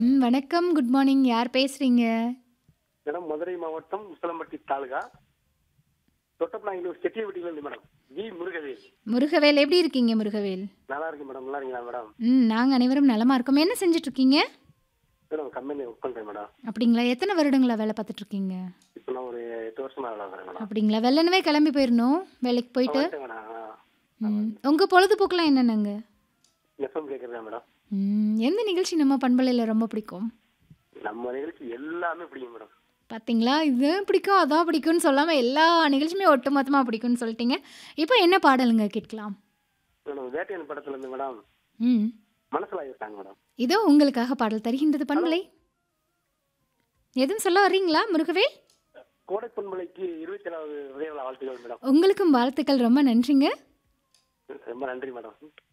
ம். வணக்கம். Good morning. யார் பேசுறீங்க? மேடம் மதுரை மாவட்டம் உசிலம்பட்டி தாலுகா தொட்டப்பநாயகனூர் செட்டியப்பட்டியிலேருந்து மேடம் வி முருகவேல் முருகவேல் எப்படி இருக்கீங்க முருகவேல்? நல்லா இருக்கு மேடம் நல்லா இருக்கீங்களா மேடம் ம். நாங்க அனைவரும் நலமா இருக்கோம். என்ன செஞ்சுட்டு இருக்கீங்க? மேடம் கம்பெனி ஒர்க் பண்ணுறேன் மேடம் அப்படிங்களா? எத்தனை வருடங்களா வேலை பார்த்துட்டு இருக்கீங்க? இப்போ நான் ஒரு எட்டு வருஷமா வேலை பார்க்குறேன் மேடம் அப்படிங்களா? வெள்ளனவே கிளம்பி போயிரணும் வேலைக்கு போயிட்டு. வந்துட்டேன் மேடம் ம். உங்க பொழுதுபோக்குலாம் என்னென்னங்க? எஃப்எம் கேட்குறேன் மேடம் ம். எந்த நிகழ்ச்சி நம்ம பண்பலையில ரொம்ப பிடிக்கும்? நம்ம நிகழ்ச்சி எல்லாமே பிடிக்கும் மேடம் பார்த்தீங்களா? இது பிடிக்கும், அதான் பிடிக்கும்னு சொல்லாம எல்லா நிகழ்ச்சியுமே ஒட்டுமொத்தமா பிடிக்கும்னு சொல்லிட்டீங்க. இப்போ என்ன பாடலுங்க கேட்கலாம்? மேடம் வேட்டையன் படத்துலேருந்து மேடம் ம். மனசில் ஆகிட்டாங்க மேடம் இதோ உங்களுக்காக பாடல் தருகின்றது பண்பலை. எதுவும் சொல்ல வர்றீங்களா முருகவேல்? கோடை பொன்மலைக்கு இருபத்தி ஏழாவது உதயவிழா வாழ்த்துக்கள் மேடம் உங்களுக்கும் வாழ்த்துக்கள் ரொம்ப நன்றிங்க. ரொம்ப நன்றி மேடம்